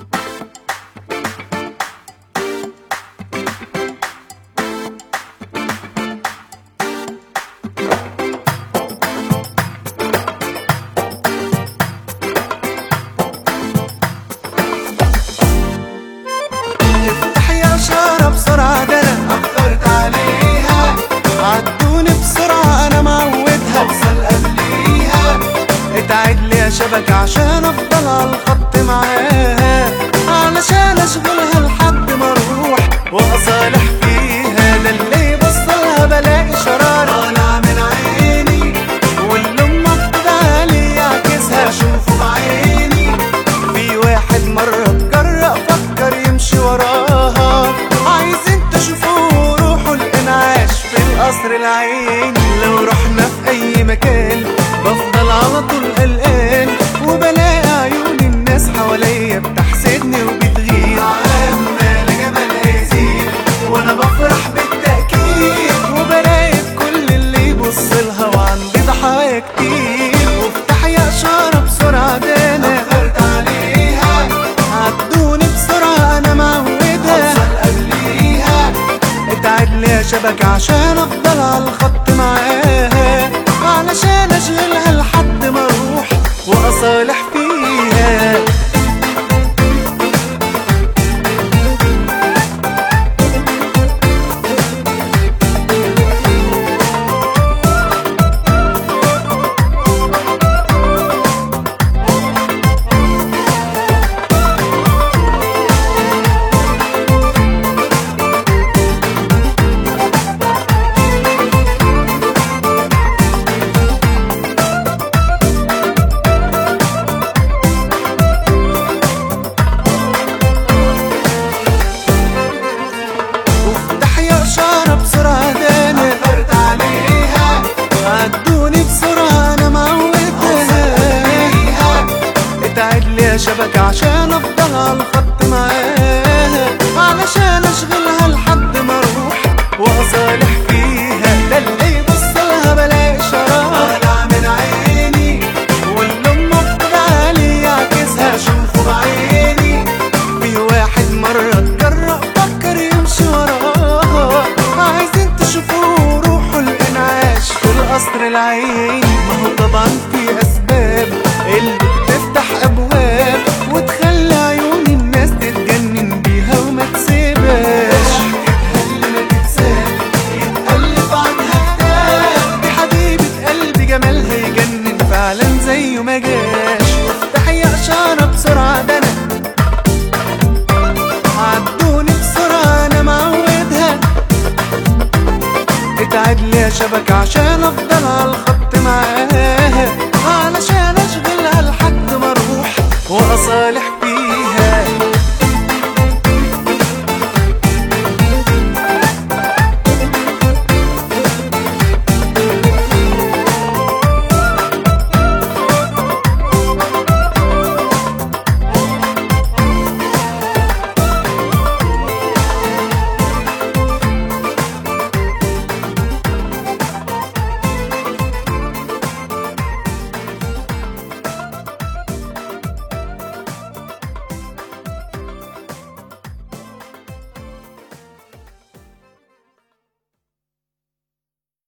افتح يا شارة بسرعة ده انا اخرت عليها عدوني بسرعة انا معودها اوصل قبليها اتعد لي يا شبكة عشان افضل على الخط معاها علشان اشغلها لحد ما اروح واصالح فيها ده اللي يبصلها بلاقي شرارة طالع من عيني واللي مفقود علي يعكسها اشوفه بعيني في واحد مرة اتجرأ فكر يمشي وراها عايزين تشوفوا روحوا الانعاش في القصر العيني لو رحنا في اي مكان بفضل على طول قلقان وبلاقي عيون الناس حواليا بتحسدني وبتغير عمال جمال يزيد وانا بفرح بالتأكيد وبلاقي كل اللي يبص لها وعندي ضحايا كتير وافتح يا اشارة بسرعة ده انا اخرت عليها عدوني بسرعة انا معودها اوصل قبليها اتعد لي يا شبكة عشان افضل على الخط معاها علشان اشغلها لحد ما اروح واصالح فيها وافتح يا اشارة بسرعة ده انا اخرت عليها عدوني بسرعة انا معودها اتعد لي يا شبكة عشان افضل على الخط معاها علشان اشغلها لحد ما اروح واصالح فيها ده اللي يبصلها بلاقي شرارة طالع من عيني واللي مفقود علي يعكسها اشوفه بعيني في واحد مرة اتجرأ فكر يمشي وراها عايزين تشوفوا روحوا الانعاش في القصر العيني ما هو طبعا في اسباب اللي بتفتح ابواب وتخلي عيون الناس تتجنن بيها وما تسيبهاش اللي ما تتساب يتقلب عنها كتاب دي حبيبة قلبي جمالها يجنن فعلا زيه ما جاش وافتح يا اشارة بسرعة ده انا عدوني بسرعة أنا معودها اتعد لي يا شبكة عشان أفضل على الخط